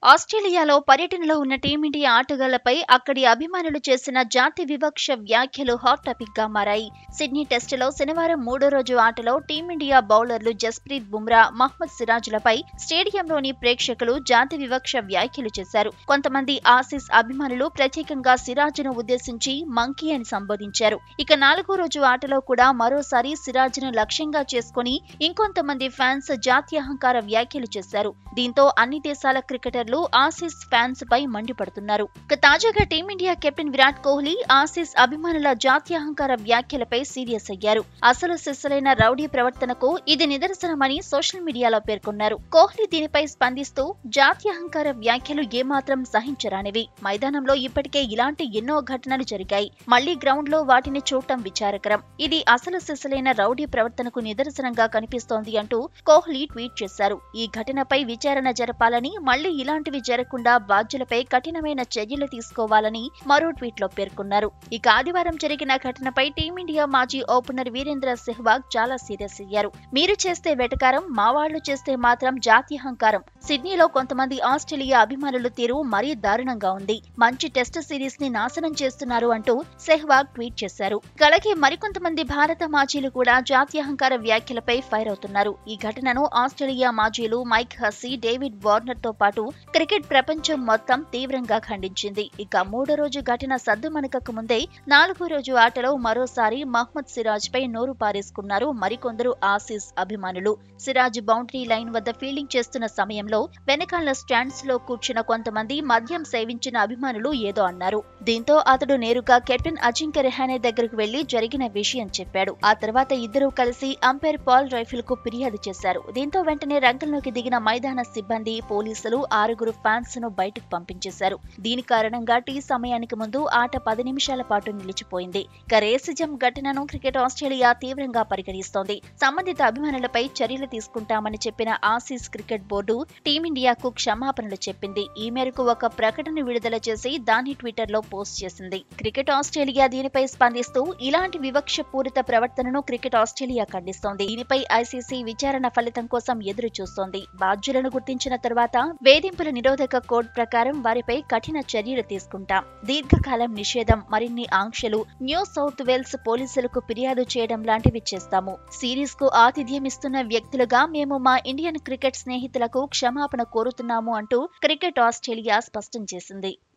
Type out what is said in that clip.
ఆస్ట్రేలియాలో పర్యటనలో ఉన్న టీమిండియా ఆటగాళ్లపై అక్కడి అభిమానులు చేసిన జాతి వివక్ష వ్యాఖ్యలు హాట్ టాపిక్ గా మారాయి సిడ్నీ టెస్టులో శనివారం మూడో రోజు ఆటలో టీమిండియా బౌలర్లు జస్ప్రీత్ బుమ్రా మహ్మద్ సిరాజ్లపై స్టేడియంలోని ప్రేక్షకులు జాతి వివక్ష వ్యాఖ్యలు చేశారు కొంతమంది ఆసీస్ అభిమానులు ప్రత్యేకంగా సిరాజ్ను ఉద్దేశించి మంకీ అని సంబోధించారు ఇక నాలుగో రోజు ఆటలో కూడా మరోసారి సిరాజ్ను లక్ష్యంగా చేసుకుని ఇంకొంతమంది ఫ్యాన్స్ జాత్యహంకార వ్యాఖ్యలు చేశారు దీంతో అన్ని దేశాల క్రికెటర్లు ఆసీస్ ఫ్యాన్స్ పై మండిపడుతున్నారు ఇక తాజాగా team India captain Virat Kohli Aussies అభిమానుల జాత్యహంకార వ్యాఖ్యలపై సీరియస్ అయ్యారు అసలు సిస్సలైన రౌడీ ప్రవర్తనకు ఇది నిదర్శనమని సోషల్ మీడియాలో పేర్కొన్నారు కోహ్లీ దీనిపై స్పందిస్తూ జాత్యహంకార వ్యాఖ్యలు ఏమాత్రం సహించరానివి మైదానంలో ఇప్పటికే ఇలాంటి ఎన్నో ఘటనలు జరిగాయి మళ్లీ గ్రౌండ్ లో వాటిని చూడటం విచారకరం ఇది అసలు సిస్సలైన రౌడీ ప్రవర్తనకు నిదర్శనంగా కనిపిస్తోంది అంటూ కోహ్లీ ట్వీట్ చేశారు ఈ ఘటనపై విచారణ జరపాలని మళ్లీ ఇలాంటివి జరగకుండా బాధ్యులపై కఠినమైన చర్యలు తీసుకోవాలని మరో ట్వీట్ లో పేర్కొన్నారు ఇక ఆదివారం జరిగిన ఘటనపై టీమిండియా మాజీ ఓపెనర్ వీరేంద్ర సెహ్వాగ్ చాలా సీరియస్ అయ్యారు మీరు చేస్తే వెటకారం మా వాళ్లు చేస్తే మాత్రం జాత్యహంకారం సిడ్నీలో కొంతమంది ఆస్ట్రేలియా అభిమానుల తీరు మరీ దారుణంగా ఉంది మంచి టెస్ట్ సిరీస్ ని నాశనం చేస్తున్నారు అంటూ సెహ్వాగ్ ట్వీట్ చేశారు అలాగే మరికొంతమంది భారత మాజీలు కూడా జాత్యహంకార వ్యాఖ్యలపై ఫైర్ అవుతున్నారు ఈ ఘటనను ఆస్ట్రేలియా మాజీలు మైక్ హస్సీ డేవిడ్ వార్నర్ తో పాటు క్రికెట్ ప్రపంచం మొత్తం తీవ్రంగా ఖండించింది ఇక మూడో రోజు ఘటన సద్దుమణకకు ముందే నాలుగో రోజు ఆటలో మరోసారి మహ్మద్ సిరాజ్ పై నోరు పారేసుకున్నారు మరికొందరు ఆసీస్ అభిమానులు సిరాజ్ బౌండరీ లైన్ వద్ద ఫీల్డింగ్ చేస్తున్న సమయంలో వెనకాల స్టాండ్స్ లో కూర్చున్న కొంతమంది మద్యం సేవించిన అభిమానులు ఏదో అన్నారు దీంతో అతడు నేరుగా కెప్టెన్ అజింక్య రెహానే దగ్గరకు వెళ్లి జరిగిన విషయం చెప్పాడు ఆ తర్వాత ఇద్దరూ కలిసి అంపైర్ పాల్ రైఫిల్ కు ఫిర్యాదు చేశారు దీంతో వెంటనే రంగంలోకి దిగిన మైదాన సిబ్బంది పోలీసులు ఆరుగురు ఫ్యాన్స్ ను బయటకు పంపించేశారు దీని కారణంగా టీ సమయానికి ముందు ఆట పది నిమిషాల పాటు నిలిచిపోయింది ఇక రేసిజం ఘటనను క్రికెట్ ఆస్ట్రేలియా తీవ్రంగా పరిగణిస్తోంది సంబంధిత అభిమానులపై చర్యలు తీసుకుంటామని చెప్పిన ఆసీస్ క్రికెట్ బోర్డు టీమిండియాకు క్షమాపణలు చెప్పింది ఈ మేరకు ఒక ప్రకటన విడుదల చేసి దాన్ని ట్విట్టర్ లో పోస్ట్ చేసింది క్రికెట్ ఆస్ట్రేలియా దీనిపై స్పందిస్తూ ఇలాంటి వివక్షపూరిత ప్రవర్తనను క్రికెట్ ఆస్ట్రేలియా ఖండిస్తోంది దీనిపై ఐసీసీ విచారణ ఫలితం కోసం ఎదురు చూస్తోంది బాధ్యులను గుర్తించిన తర్వాత వేధింపుల నిరోధక కోడ్ ప్రకారం వారిపై కఠిన చర్యలు తీసుకుంటాం దీర్ఘకాలం నిషేధం మరిన్ని ఆంక్షలు న్యూ సౌత్ వేల్స్ పోలీసులకు ఫిర్యాదు చేయడం లాంటివి చేస్తాము సిరీస్ కు ఆతిథ్యం ఇస్తున్న వ్యక్తులుగా మేము మా ఇండియన్ క్రికెట్ స్నేహితులకు క్షమాపణ కోరుతున్నాము అంటూ క్రికెట్ ఆస్ట్రేలియా స్పష్టం చేసింది